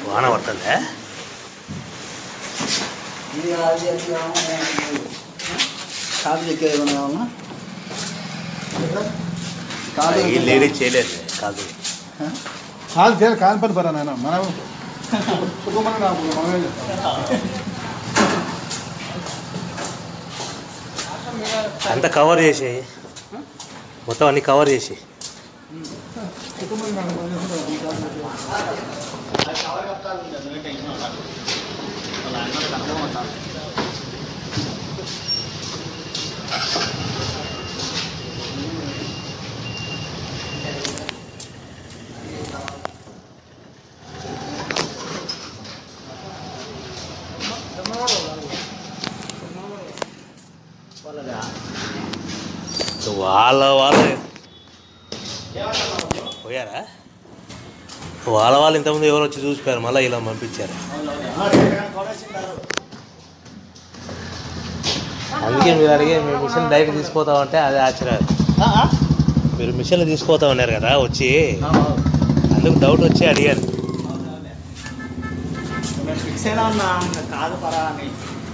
వాన పడుతుందా ఇది అది అది కావాలి. కాదు చెక్కేది ఏమైనా కావాలన్నా కాదు ఈ లేడీ చేయలేదు కాదు కాదు చేయాలి కాని పని పరా నాయన మనం కుటుంబాన్ని నాకు మనమే చెప్తాం అంతా కవర్ చేసేయి మొత్తం అన్ని కవర్ చేసి కుటుంబాన్ని నాకు మనమే చెప్తాం. వాళ్ళ వాళ్ళ పోయారా వాళ్ళ వాళ్ళు ఇంతకుముందు ఎవరు వచ్చి చూసిపోయారు మళ్ళీ ఇలా పంపించారు అందుకే మీరు అడిగే మీరు మిషన్ డైరెక్ట్ తీసుకుపోతామంటే అది ఆశ్చర్యం మీరు మిషన్లు తీసుకుపోతా ఉన్నారు కదా వచ్చి అందుకు డౌట్ వచ్చి అడిగాను ఫిక్స్ అయినా ఉన్నా ఇంకా కాదు పరా అని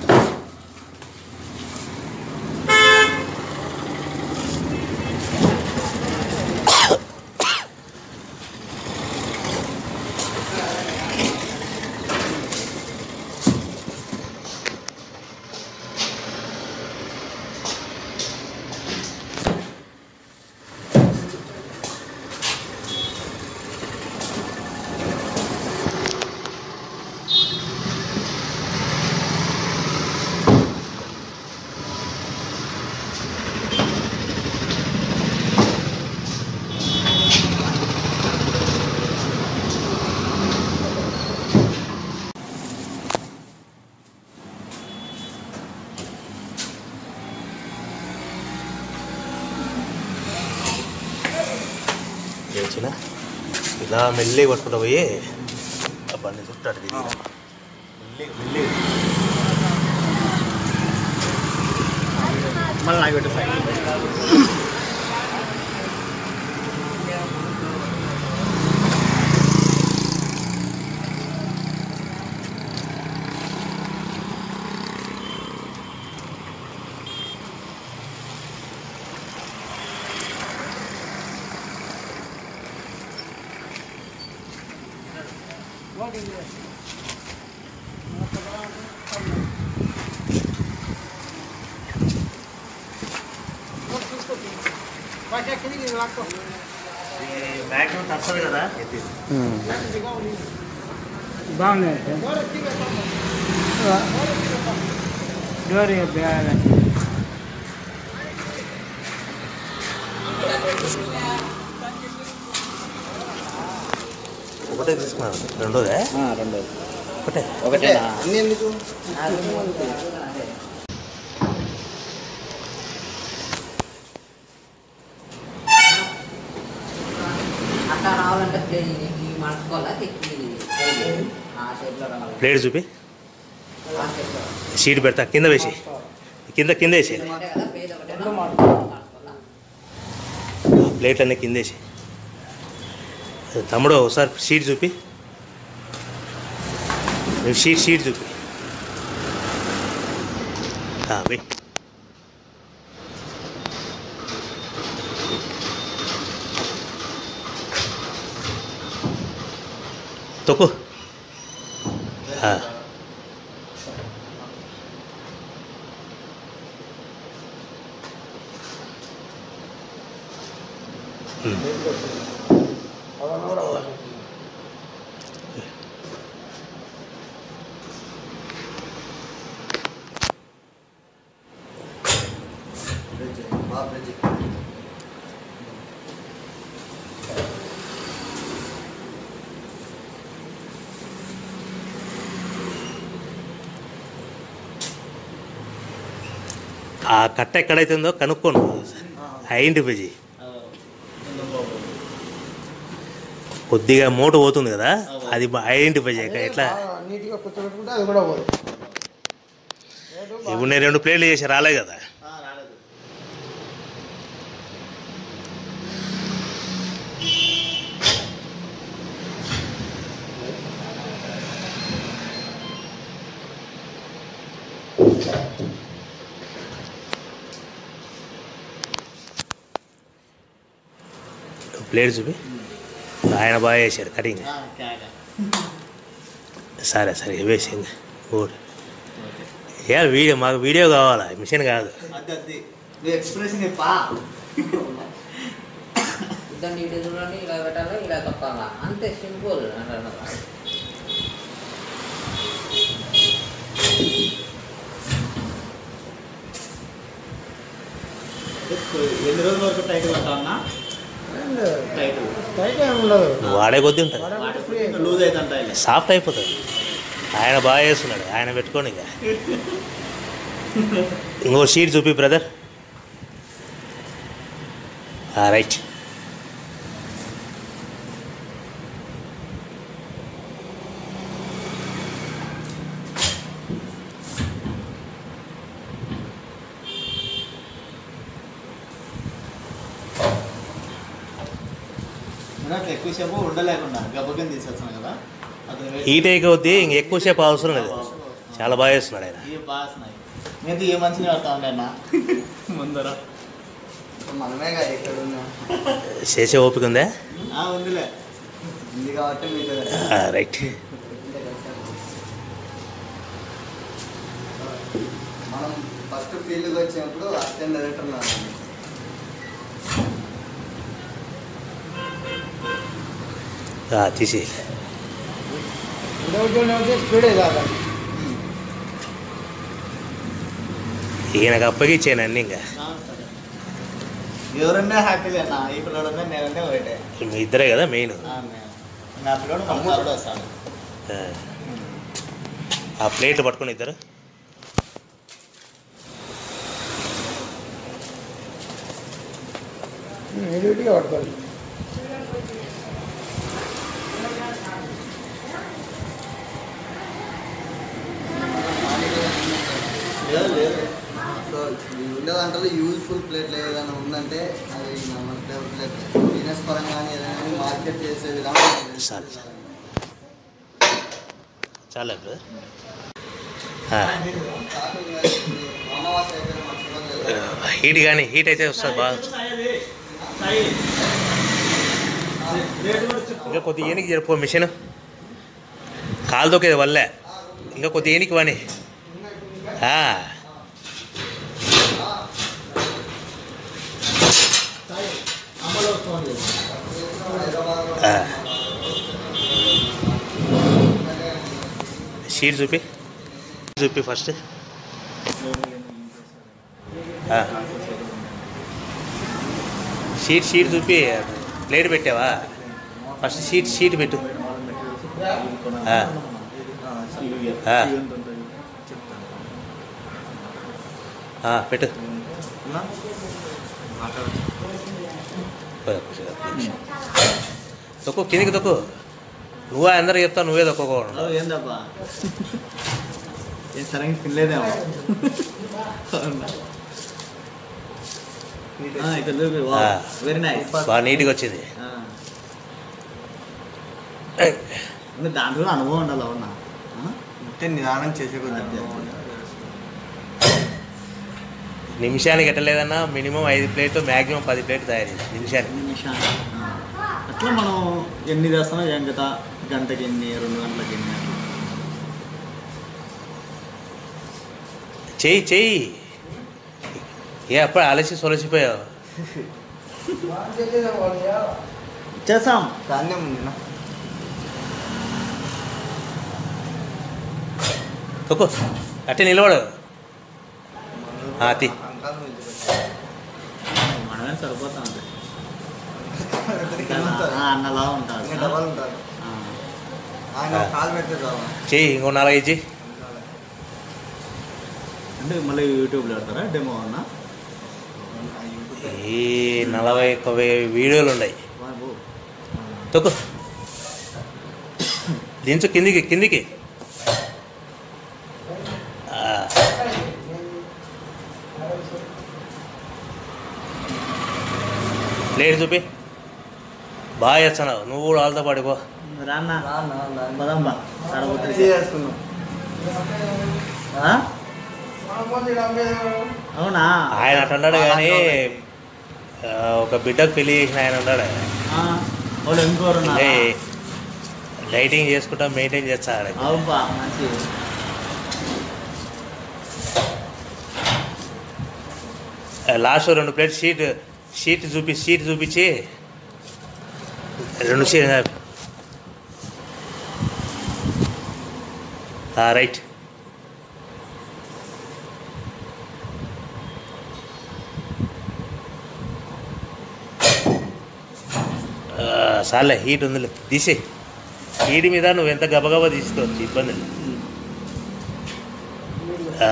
వచ్చిన ఇలా మెల్లి పట్టుకుంటూ పోయి ఆ బండి చుట్టూ అటు తిరిగి మెల్లి మెల్లి మళ్ళీ నాకు పెట్టు సైడ్ మ్యాక్సిమం తప్పదు కదా ఎత్తి బాగుంది డోర్ ఒకటే తీసుకున్నాను రెండోదే రెండోది ఒకటే ఒకటేనా అన్ని ఎందుకు అట్లా రావాలంటే ప్లేట్ ఇది మార్చుకోవాలా తెచ్చి ఆ షేప్లో రావాలి ప్లేట్ చూపి ఆ షేప్లో షీట్ పెడతా కింద వేసి కింద కింద వేసి ఒకటే కదా ప్లేట్ ఒకటే మార్చుకోవాలా ప్లేట్ అన్నీ కింద వేసి తమ్ముడు ఒకసారి షీట్ చూపి నువ్వు షీట్ షీట్ చూపి ఆ, వెయ్ తొక్కు ఆ. ఉమ్. ఆ కట్ట ఎక్కడైతే ఉందో కనుక్కోను ఐడెంటిఫై చేయి కొద్దిగా మూట పోతుంది కదా అది ఐడెంటిఫై చేయక ఎట్లా నీట్గా కూర్చోబెట్టుకుంటే అది కూడా పోదు ఇప్పుడు నేను రెండు ప్లేట్లు చేసి రాలే కదా రాలేదు ప్లేట్ చూపి ఆయన బాగా వేసాడు కటింగ్ సరే సరే వేసింది గుడ్ ఏ వీడియో మాకు వీడియో కావాలా మిషన్ కాదు నువ్వు ఎక్స్ప్రెషన్ చెప్పా ఇద్దరు ఇటు చూడండి ఇలా పెట్టాలి ఇలా తొక్కాలా అంతే సింపుల్ అంటారు ఎన్ని రోజుల వరకు టైట్ పట్టాలన్నా టైట్ టైట్ ఏమి ఉండదు నువ్వు వాడే కొద్దీ ఉంటుంది లూజ్ అవుతుంటాయి సాఫ్ట్ అయిపోతుంది ఆయన బాగా చేస్తున్నాడు ఆయన పెట్టుకోండి ఇంకా ఇంకో షీట్ చూపి బ్రదర్ రైట్ నాకు ఎక్కువసేపు ఉండలేకుండా గబ్బకం తీసేస్తాను కదా అది హీట్ అయ్యే కొద్దీ ఇంక ఎక్కువసేపు అవసరం లేదు చాలా బాగా చేస్తున్నాడు ఆయన ఇవి బాగా వస్తున్నాయి నేను ఏ మంచిగా పడతా ఉండేనా ముందర మనమే కదా ఇక్కడ ఉన్నాం చేసే ఓపిక ఉందా ఆ, ఉందిలే ఉంది కాబట్టి మీతో రైట్ మనం ఫస్ట్ ఫీల్డ్కి వచ్చినప్పుడు అసిస్టెంట్ డైరెక్టర్ ఉన్నాను తీసి స్పీడే కాదు ఈయనకు అప్పగిచ్చాను అన్నీ ఇంకా ఆ, సరే. ఎవరన్నా హ్యాపీలే అన్న ఈ పిల్లడన్నా నేనంటే ఒకటే మీ ఇద్దరే కదా మెయిన్ ఆ, నేను. నా పిల్లడు మన కూడా వస్తాడు ఆ ప్లేట్ పట్టుకుని ఇద్దరు ఇమీడియట్గా పడుతుంది లేదు లేదు సో ఈ ఉండే దాంట్లో యూజ్ఫుల్ ప్లేట్లు ఏదైనా ఉందంటే అది మన టేబుల్ ప్లేట్ బిజినెస్ పరంగా కానీ ఏదైనా మార్కెట్ చేసే విధానం చాలు, చాలు. చాలా బ్రదర్ అమావాస్య అయితే మర్చిపోలేదు హీట్ కానీ హీట్ అయితే వస్తుంది బాగా రేటు కూడా చెప్పు ఇంకా కొద్ది ఏనికి జరుపు మిషన్ కాలు దొక్కేది వల్లే ఇంకా కొద్ది ఏనికి వాని ఆ, అమ్మలో ఫోన్ చేసి ఆ. షీట్ చూపి చూపి ఫస్ట్ ఆ. షీట్ షీట్ చూపి ప్లేట్ పెట్టావా ఫస్ట్ షీట్ షీట్ పెట్టు ఆ. ఆ. ఆ, పెట్టు తొక్కు కిందికి తొక్కు నువ్వే అందరు చెప్తావు నువ్వే తొక్కకూడదు హలో ఏందబ్బా ఏం సరిగ్గా తినలేదేమో ఆ, ఇక్కడ చూపి ఆ. వెరీ నైస్ బాగా నీట్గా వచ్చింది దాంట్లో కూడా అనుభవం ఉండాలి అవునా అంటే నిదానం చేసే కొద్ది నిమిషానికి ఎట్టలేదన్నా మినిమం ఐదు ప్లేట్ మ్యాక్సిమం పది ప్లేట్ తయారు చేయాలి నిమిషానికి నిమిషాలు ఆ. అట్లా మనం ఎన్ని చేస్తామో ఎంగత గంటకి ఎన్ని రెండు గంటలకి ఎన్ని అట్లా. చెయ్యి చెయ్యి ఏ అప్పుడు అలసి సొలసిపోయావు చేస్తాం ధాన్యం ఉంది నా తొక్కు అట్టే నిలబడు ఆ, తీ. అంకాలు వదిలిపెట్టాలి. మనమే సరిపోతాం అంతే. ఇద్దరికి ఉంటారు. ఆ, అన్నలా ఉంటాడు ఇంకా డబల్ ఉంటారు ఆ. ఆయన ఆ. కాలు పెడితే చాలు చెయ్యి ఇంకో నాలుగైదు చెయ్యి అంటే మళ్ళీ యూట్యూబ్లో పెడతారా డెమో అన్నా ఆ యూట్యూబ్ ఈ నలభై ఒక్క వే- వీడియోలు ఉన్నాయి బాబు తొక్కు దించు కిందికి కిందికి ఆ, ప్లేట్ చూపి బాగా చేస్తున్నావు నువ్వు కూడా వాళ్ళతో పడిపో రాన్న రా అన్న, రా అన్న. పదంబా సరపోతే మంచిగా చేసుకున్నాం అవునా ఆయన అట్లా అన్నాడు కానీ ఆ, ఒక బిడ్డకు పెళ్లి చేసిన ఆయన ఉన్నాడు ఆ, వాళ్ళు ఇంకోరు ఉన్నారా? ఏ, లైటింగ్ చేసుకుంటా మెయింటైన్ చేస్తాడు అవుబా మంచి లాస్ట్ రెండు ప్లేట్ షీట్ షీట్ చూపి షీట్ చూపించి రెండు షీట్ రైట్ సార్లే హీట్ ఉందిలే తీసే హీట్ మీద నువ్వు ఎంత గబగబా తీసుకోవచ్చు ఇబ్బంది లేదు. ఆ.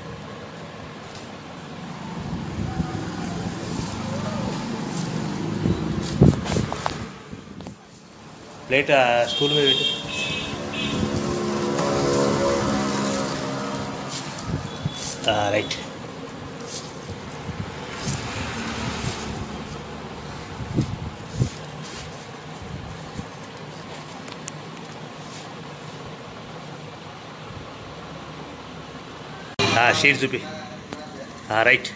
ప్లేట్ ఆ స్టూల్ మీద పెట్టు ఆ, రైట్ ఆ, షీట్ చూపి ఆ, రైట్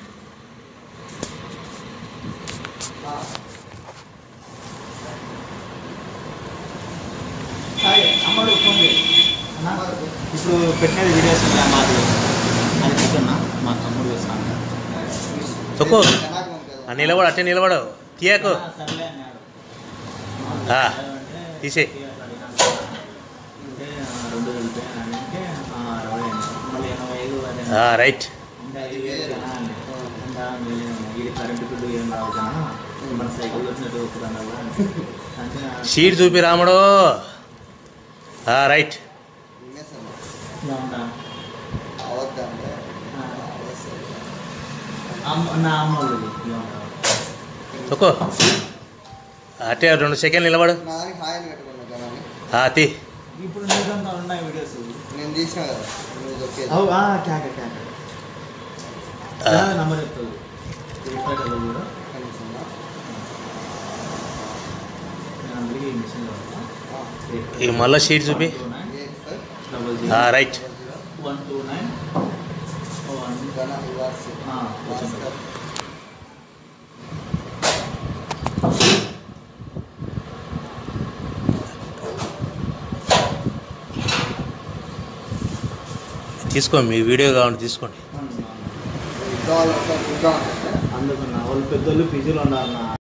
హాయ్, అమ్మడు ఫోన్ చేయి. అన్నా, ఇప్పుడు పెట్టినది వీడియోస్ ఉన్నాయి మాది అది చూస్తున్నా మా తమ్ముడు చేస్తాను తొక్కు కనాకు పంపేదా? ఆ, నిలబడు అట్టే నిలబడు తీయకు సర్లే అన్నాడు ఆ, అంటే తీసేయ్. అంటే ఆ, రెండు కలిపి అంటే ఆ, అరవై అయింది. మళ్ళీ ఎనభై ఐదు అదే ఆ, రైట్ ఇంకా ఐదు వేలు జనా అండి. ఇంకా మిగిలిన ఇది కరెంటు బిల్లు ఏం రావు జనా మన సైకిల్ వచ్చినట్టు ఒప్పుదాని వల్ల అంటే ఆ, షీట్ చూపి రాముడు ఆ, రైట్ వినేసాను. ఇలా ఉంటా. అవద్దంటే ఆ, అవసరం. అమ్మ- నా అమ్మ వాళ్ళది ఇలా ఉంటా. తొక్కు అట్టే రెండు సెకండ్ నిలబడు నా దానికి హాయ్ అని పెట్టుకున్నా కనాని. ఆ, తీ ఇప్పుడు నీకంతా ఉన్నాయి వీడియోస్ నేను తీసిన కదా నువ్వు చెప్పేది అవు ఆ, క్యాక క్యాక ఆ, నంబర్ చెప్తుంది ఎయిట్ ఫైవ్ డబల్ జీరో కనిపిస్తుందా? నేను అందరికీ ఈ మిషన్ ఇక మళ్ళీ షీట్ చూపి ఎయిట్ ఫైవ్ డబల్ ఆ, zero right double zero one two nine one ఘన వివాస్ ఆ, వచ్చింది. భాస్కర్ తీసుకో మీ వీడియో కావాలి తీసుకోండి విద్వాన్ విద్వాన్ అందుకన్నా వాళ్ళు పెద్దోళ్ళు పీజీలో ఉన్నారు నా